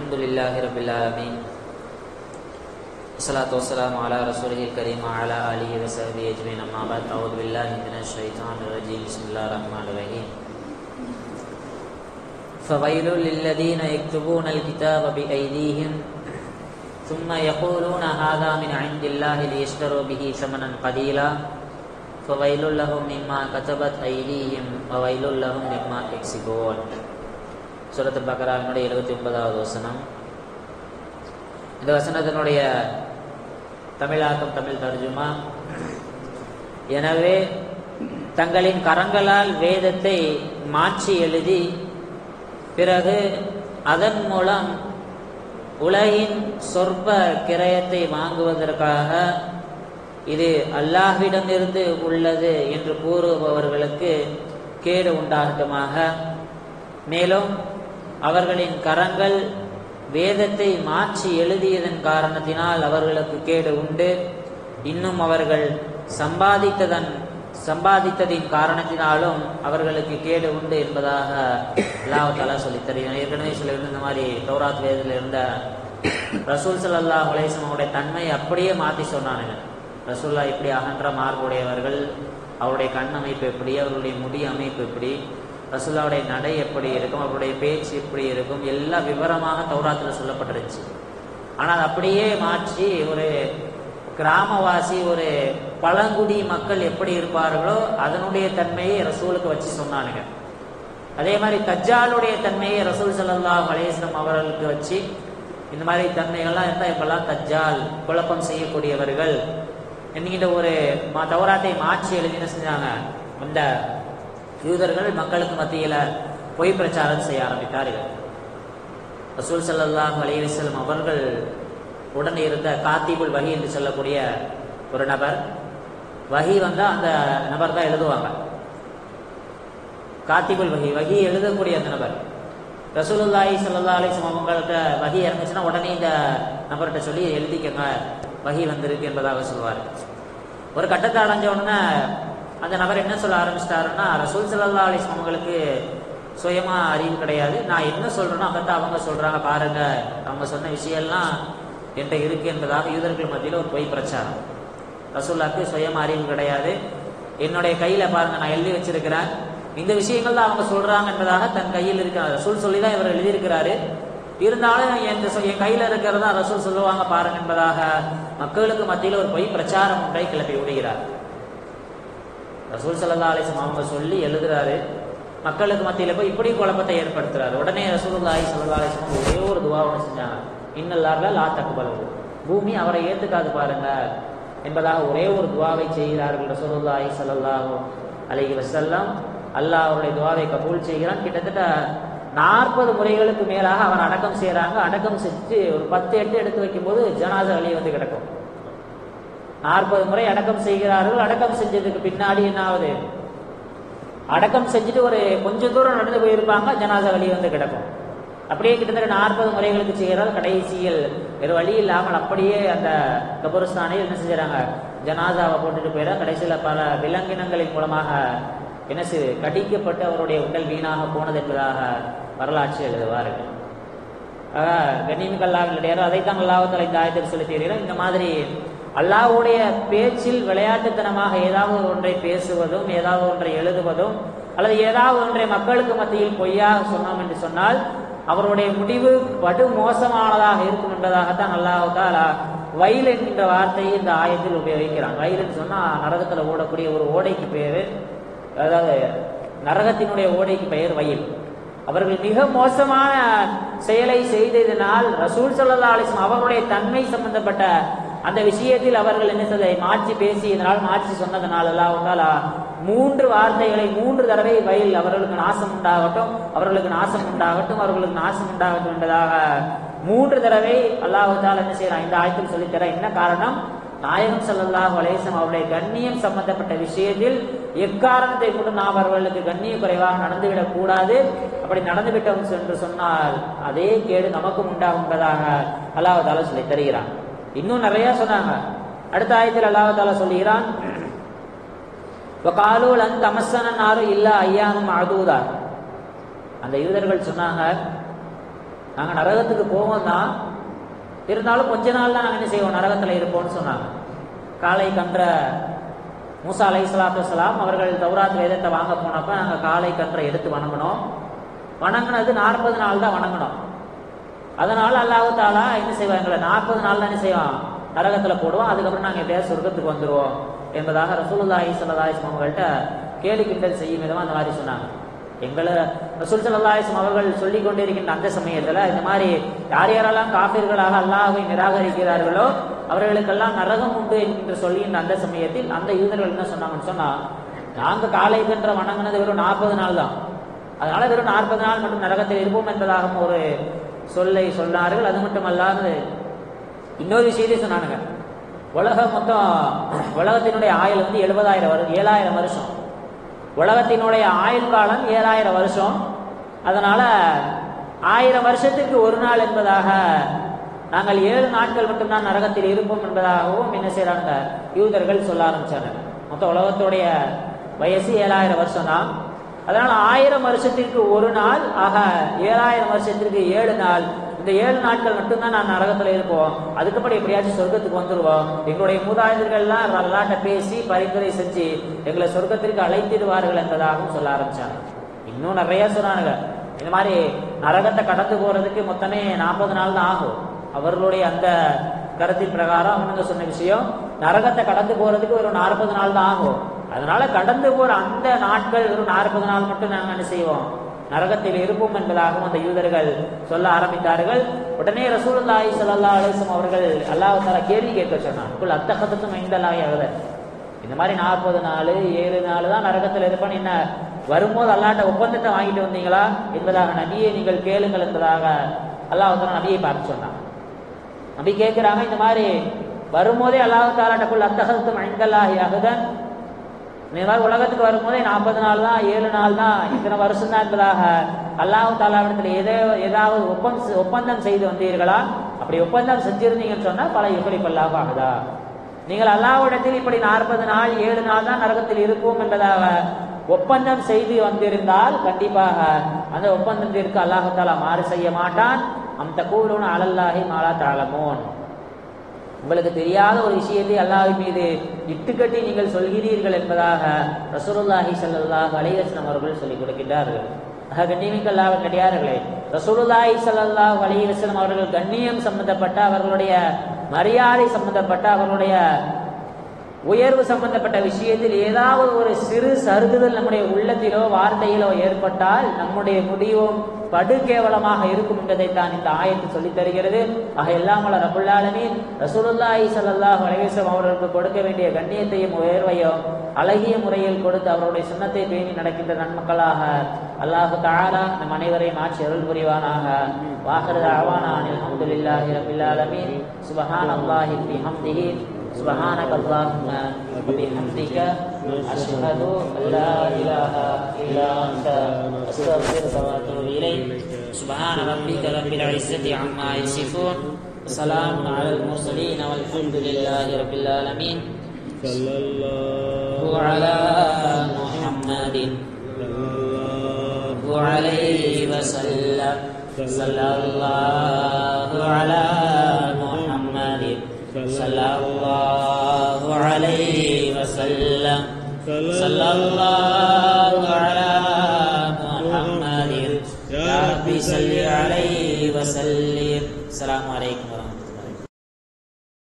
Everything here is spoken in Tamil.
الحمد لله رب العالمين والصلاة والسلام على رسوله الكريم وعلى آله وصحبه أجمعين أما بعد أعوذ بالله من الشيطان الرجيم بسم الله الرحمن الرحيم فويل للذين يكتبون الكتاب بأيديهم ثم يقولون هذا من عند الله ليشتروا به ثمنا قليلا فويل لهم مما كتبت أيديهم وويل لهم مما يكسبون சூரத்து பக்கராவினுடைய எழுபத்தி ஒன்பதாவது வசனம் இந்த வசனத்தினுடைய தமிழாக்கம் தமிழ் தர்ஜுமா எனவே தங்களின் கரங்களால் வேதத்தை மாற்றி எழுதி பிறகு அதன் மூலம் உலகின் சொற்ப கிரயத்தை வாங்குவதற்காக இது அல்லாஹ்விடமிருந்து உள்ளது என்று கூறுபவர்களுக்கு கேடு உண்டாகட்டுமாக மேலும் அவர்களின் கரங்கள் வேதத்தை மாற்றி எழுதியதன் காரணத்தினால் அவர்களுக்கு கேடு உண்டு இன்னும் அவர்கள் சம்பாதித்ததன் சம்பாதித்ததின் காரணத்தினாலும் அவர்களுக்கு கேடு உண்டு என்பதாக அல்லாஹ் தலா சொல்லி தருகிறேன் ஏற்கனவே சொல்லியிருந்த இந்த மாதிரி தௌராத் வேதத்தில் இருந்த ரசூல் சல்லா உலேசனுடைய தன்மை அப்படியே மாற்றி சொன்னானுங்க ரசூல்லா இப்படி அகன்ற மார்புடையவர்கள் அவருடைய கண் அமைப்பு எப்படி அவருடைய முடி அமைப்பு எப்படி ரசூல்லாவுடைய நடை எப்படி இருக்கும் அவருடைய பேச்சு எப்படி இருக்கும் எல்லா விவரமாக தௌராத்தில் சொல்லப்பட்டிருந்துச்சு ஆனால் அப்படியே மாற்றி ஒரு கிராமவாசி ஒரு பழங்குடி மக்கள் எப்படி இருப்பார்களோ அதனுடைய தன்மையை ரசூலுக்கு வச்சு சொன்னானுங்க அதே மாதிரி தஜ்ஜாலுடைய தன்மையை ரசூல் சல்லா அலேஸ்லம் அவர்களுக்கு வச்சு இந்த மாதிரி தன்மைகள்லாம் இருந்தால் இப்பெல்லாம் தஜ்ஜால் குழப்பம் செய்யக்கூடியவர்கள் என்கின்ற ஒரு தௌராத்தை மாற்றி எழுதின செஞ்சாங்க அந்த யூதர்கள் மக்களுக்கு மத்தியில பொய் பிரச்சாரம் செய்ய ஆரம்பித்தார்கள் ரசூல் சல்லாஹ் அலைவசலம் அவர்கள் உடன் இருந்த காத்திபுல் வகி என்று சொல்லக்கூடிய ஒரு நபர் வகி வந்தா அந்த நபர் தான் எழுதுவாங்க காத்திபுல் வகி வகி எழுதக்கூடிய அந்த நபர் ரசூலுல்லாஹி சல்லா அலிஸ்லாம் அவங்கள்ட்ட வகி இறங்குச்சுன்னா உடனே இந்த நபர்கிட்ட சொல்லி எழுதிக்கங்க வகி வந்திருக்கு என்பதாக சொல்லுவார் ஒரு கட்டத்தை அடைஞ்ச உடனே அந்த நபர் என்ன சொல்ல ஆரம்பிச்சிட்டாருன்னா ரசூல் சல்லா அலிஸ்லாம் அவங்களுக்கு சுயமா அறிவு கிடையாது நான் என்ன சொல்றேனோ அதான் அவங்க சொல்றாங்க பாருங்க அவங்க சொன்ன விஷயம்லாம் என்கிட்ட இருக்கு என்பதாக யூதர்கள் மத்தியில் ஒரு பொய் பிரச்சாரம் ரசூல்லாக்கு சுயமா அறிவு கிடையாது என்னுடைய கையில பாருங்க நான் எழுதி வச்சிருக்கிறேன் இந்த விஷயங்கள் தான் அவங்க சொல்றாங்க என்பதாக தன் கையில் இருக்கிற ரசூல் சொல்லி தான் இவர் எழுதியிருக்கிறாரு இருந்தாலும் என் என் கையில இருக்கிறதா ரசூல் சொல்லுவாங்க பாருங்க என்பதாக மக்களுக்கு மத்தியில் ஒரு பொய் பிரச்சாரம் ஒன்றை கிளப்பி விடுகிறார் ரசூல் சல்லா அலிஸ்லாம் அவங்க சொல்லி எழுதுறாரு மக்களுக்கு மத்தியில் போய் இப்படி குழப்பத்தை ஏற்படுத்துறாரு உடனே ரசூலுல்லாஹி சல்லா அலிஸ்லாம் ஒரே ஒரு துவா ஒன்று செஞ்சாங்க இன்னல்லார்ல லா தக்குபலவு பூமி அவரை ஏத்துக்காது பாருங்க என்பதாக ஒரே ஒரு துவாவை செய்கிறார்கள் ரசூலுல்லாஹி சல்லாஹூ அலைஹி வசல்லம் அல்லாஹ் அவருடைய துவாவை கபூல் செய்கிறான் கிட்டத்தட்ட நாற்பது முறைகளுக்கு மேலாக அவன் அடக்கம் செய்யறாங்க அடக்கம் செஞ்சு ஒரு பத்து எட்டு எடுத்து வைக்கும்போது ஜனாத வெளியே வந்து கிடக்கும் நாற்பது முறை அடக்கம் செய்கிறார்கள் அடக்கம் செஞ்சதுக்கு பின்னாடி என்ன ஆகுது அடக்கம் செஞ்சுட்டு ஒரு கொஞ்சம் தூரம் நடந்து போயிருப்பாங்க ஜனாதா வெளியே வந்து கிடக்கும் அப்படியே கிட்டத்தட்ட நாற்பது முறைகளுக்கு செய்கிறார் கடைசியில் வேறு வழி இல்லாமல் அப்படியே அந்த கபருஸ்தானில் என்ன செஞ்சாங்க ஜனாதாவை போட்டுட்டு போயிடா கடைசியில் பல விலங்கினங்களின் மூலமாக என்ன செய்து கடிக்கப்பட்டு அவருடைய உடல் வீணாக போனது என்பதாக வரலாற்று எழுதுவார்கள் கண்ணியமிக்கல்லாவினுடைய அதைத்தான் அல்லாஹால இந்த ஆயத்தில் சொல்லி தெரிகிறோம் இந்த மாதிரி அல்லாவுடைய பேச்சில் விளையாட்டுத்தனமாக ஏதாவது ஒன்றை பேசுவதும் ஏதாவது ஒன்றை எழுதுவதும் அல்லது ஏதாவது ஒன்றை மக்களுக்கு மத்தியில் பொய்யாக சொன்னோம் என்று சொன்னால் அவருடைய முடிவு படு மோசமானதாக இருக்கும் என்பதாகத்தான் அல்லாஹாலா வயல் என்கின்ற வார்த்தையை இந்த ஆயத்தில் உபயோகிக்கிறான் வயல்னு சொன்னா நரகத்துல ஓடக்கூடிய ஒரு ஓடைக்கு பேரு அதாவது நரகத்தினுடைய ஓடைக்கு பெயர் வயல் அவர்கள் மிக மோசமான செயலை செய்ததினால் ரசூல் சல்லா அலிஸ்லாம் அவர்களுடைய தன்மை சம்பந்தப்பட்ட அந்த விஷயத்தில் அவர்கள் என்ன செய்ததை மாற்றி பேசியதனால் மாற்றி சொன்னதனால் அல்லாஹாலா மூன்று வார்த்தைகளை மூன்று தடவை வயல் அவர்களுக்கு நாசம் உண்டாகட்டும் அவர்களுக்கு நாசம் உண்டாகட்டும் அவர்களுக்கு நாசம் உண்டாகட்டும் என்பதாக மூன்று தடவை அல்லாஹால என்ன செய்யறான் இந்த ஆயத்தில் சொல்லித்தர என்ன காரணம் நாயகம் சல்லாஹ் அலேசம் அவருடைய கண்ணியம் சம்பந்தப்பட்ட விஷயத்தில் எக்காரணத்தை கொண்டு நாம் அவர்களுக்கு கண்ணிய குறைவாக நடந்துவிடக் கூடாது அப்படி நடந்துவிட்டோம் என்று சொன்னால் அதே கேடு நமக்கும் உண்டாகும் என்பதாக அல்லாஹால சொல்லி தருகிறான் இன்னும் நிறைய சொன்னாங்க அடுத்த ஆயத்தில் அல்லாஹால சொல்லுகிறான் காலூல் அந்த அமசனாரும் இல்ல ஐயானும் அழுதுவதார் அந்த யூதர்கள் சொன்னாங்க நாங்க நரகத்துக்கு போவோம் தான் இருந்தாலும் கொஞ்ச நாள் தான் நாங்க என்ன செய்வோம் நரகத்துல இருப்போம்னு சொன்னாங்க காலை கன்ற மூசா அலை சலாத்து வலாம் அவர்கள் தௌராத் வேதத்தை வாங்க போனப்ப நாங்க காலை கன்றை எடுத்து வணங்கினோம் வணங்கினது நாற்பது நாள் தான் வணங்கினோம் அதனால அல்லாஹு தாலா என்ன செய்வான் எங்களை நாற்பது நாள் தான் என்ன செய்வான் நரகத்துல போடுவோம் அதுக்கப்புறம் நாங்க எப்படியாவது சொர்க்கத்துக்கு வந்துருவோம் என்பதாக ரசூலுல்லாஹி ஸல்லல்லாஹு அலைஹி அவங்கள்ட்ட கேலி கிண்டல் செய்யும் விதமா அந்த மாதிரி சொன்னாங்க எங்களை ரசூல் ஸல்லல்லாஹு அலைஹி வஸல்லம் அவர்கள் சொல்லிக் கொண்டிருக்கின்ற அந்த சமயத்துல இந்த மாதிரி யார் யாரெல்லாம் காபிர்களாக அல்லாஹ்வை நிராகரிக்கிறார்களோ அவர்களுக்கெல்லாம் நரகம் உண்டு என்று சொல்லுகின்ற அந்த சமயத்தில் அந்த யூதர்கள் என்ன சொன்னாங்கன்னு சொன்னா நாங்க காலை கன்ற வணங்கினது வெறும் நாற்பது நாள் தான் அதனால வெறும் நாற்பது நாள் மட்டும் நரகத்தில் இருப்போம் என்பதாகவும் ஒரு சொல்லை சொன்னார்கள் அது மட்டுமல்லாது இன்னொரு விஷயத்தை சொன்னானுங்க உலகம் மொத்தம் உலகத்தினுடைய ஆயுள் வந்து எழுபதாயிரம் வருஷம் ஏழாயிரம் வருஷம் உலகத்தினுடைய ஆயுள் காலம் ஏழாயிரம் வருஷம் அதனால ஆயிரம் வருஷத்துக்கு ஒரு நாள் என்பதாக நாங்கள் ஏழு நாட்கள் மட்டும்தான் நரகத்தில் இருப்போம் என்பதாகவும் என்ன செய்யறாங்க யூதர்கள் சொல்ல ஆரம்பிச்சாங்க மொத்த உலகத்துடைய வயசு ஏழாயிரம் வருஷம் தான் அதனால ஆயிரம் வருஷத்திற்கு ஒரு நாள் ஆக ஏழாயிரம் வருஷத்திற்கு ஏழு நாள் இந்த ஏழு நாட்கள் மட்டும்தான் நான் நரகத்துல இருப்போம் அதுக்கப்புறம் எப்படியாச்சும் சொர்க்கத்துக்கு வந்துருவோம் எங்களுடைய மூதாதையர்கள்லாம் வரலாற்றை பேசி பரிந்துரை செஞ்சு எங்களை சொர்க்கத்திற்கு அழைத்திடுவார்கள் என்பதாகவும் சொல்ல ஆரம்பிச்சாங்க இன்னும் நிறைய சொன்னாங்க இந்த மாதிரி நரகத்தை கடந்து போறதுக்கு மொத்தமே நாற்பது நாள் தான் ஆகும் அவர்களுடைய அந்த கருத்தின் பிரகாரம் அவனுங்க சொன்ன விஷயம் நரகத்தை கடந்து போறதுக்கு ஒரு நாற்பது நாள் தான் ஆகும் அதனால கடந்து போற அந்த நாட்கள் ஒரு நாற்பது நாள் மட்டும் நாங்க என்ன செய்வோம் நரகத்தில் இருப்போம் என்பதாகவும் அந்த யூதர்கள் சொல்ல ஆரம்பித்தார்கள் உடனே ரசூலுல்லாஹி ஸல்லல்லாஹு அலைஹி வஸல்லம் அவர்கள் அல்லாஹ் தஆலா கேள்வி கேட்க சொன்னான் குல் அத்தகத்தும் ஐந்தலாய் ஆகுது இந்த மாதிரி நாற்பது நாள் ஏழு நாள் தான் நரகத்தில் இருப்பேன் என்ன வரும்போது அல்லாட்ட ஒப்பந்தத்தை வாங்கிட்டு வந்தீங்களா என்பதாக நபியை நீங்கள் கேளுங்கள் என்பதாக அல்லாஹ் தஆலா நபியை பார்த்து சொன்னான் நபி கேட்கிறாங்க இந்த மாதிரி வரும்போதே அல்லாஹ் தாலாட்டக்குள் அத்தகத்தும் ஐந்தல்லாஹி அகுதன் இந்த மாதிரி உலகத்துக்கு வரும்போதே நாற்பது நாள் தான் ஏழு நாள் தான் இத்தனை வருஷம் தான் என்பதாக அல்லாஹ் தாலாவிடத்தில் ஏதோ ஏதாவது ஒப்பந்தம் ஒப்பந்தம் செய்து வந்தீர்களா அப்படி ஒப்பந்தம் செஞ்சிருந்தீங்கன்னு சொன்னா பல யுகலி பல்லாக ஆகுதா நீங்கள் அல்லாஹ்விடத்தில் இப்படி நாற்பது நாள் ஏழு நாள் தான் நரகத்தில் இருப்போம் என்பதாக ஒப்பந்தம் செய்து வந்திருந்தால் கண்டிப்பாக அந்த ஒப்பந்தத்திற்கு அல்லாஹாலா மாறு செய்ய மாட்டான் அந்த கூறுன அலல்லாஹி மாலா தாளமோன் உங்களுக்கு தெரியாத ஒரு விஷயத்தை அல்லாஹ் மீது இட்டுக்கட்டி நீங்கள் சொல்கிறீர்கள் என்பதாக ரசூலுல்லாஹி ஸல்லல்லாஹு அலைஹி வஸல்லம் அவர்கள் சொல்லிக் கொடுக்கின்றார்கள் ஆக கண்ணியமிக்க அல்லாஹ் கட்டியார்களே ரசூலுல்லாஹி ஸல்லல்லாஹு அலைஹி வஸல்லம் அவர்கள் கண்ணியம் சம்பந்தப்பட்ட அவர்களுடைய மரியாதை சம்பந்தப்பட்ட அவர்களுடைய உயர்வு சம்பந்தப்பட்ட விஷயத்தில் ஏதாவது ஒரு சிறு சருகுதல் நம்முடைய உள்ளத்திலோ வார்த்தையிலோ ஏற்பட்டால் நம்முடைய முடிவும் படு கேவலமாக இருக்கும் என்பதைத்தான் இந்த ஆயத்து சொல்லித் தருகிறது ஆக எல்லாம் வல்ல ரபுல்லாலமீன் ரசூலுல்லாஹி ஸல்லல்லாஹு அலைஹி வஸல்லம் அவர்களுக்கு கொடுக்க வேண்டிய கண்ணியத்தையும் உயர்வையும் அழகிய முறையில் கொடுத்து அவருடைய சுண்ணத்தை பேணி நடக்கின்ற நன்மக்களாக அல்லாஹு தஆலா நம் அனைவரையும் ஆட்சி அருள் புரிவானாக வாஹிரு தஅவானா அனில் ஹம்துலில்லாஹி ரப்பில் ஆலமீன் சுப்ஹானல்லாஹி பிஹம்திஹி سبحانك اللهم وبحمدك أشهد أن لا إله إلا أنت أستغفرك وأتوب إليك سبحان ربك رب العزة عما يصفون وسلام على المرسلين والحمد لله رب العالمين صلى الله وعلى محمد عليه وسلم صلى الله على محمد صلى الله عليه وسلم صلى الله على محمد يا ربي صل عليه وسلم السلام عليكم ورحمة الله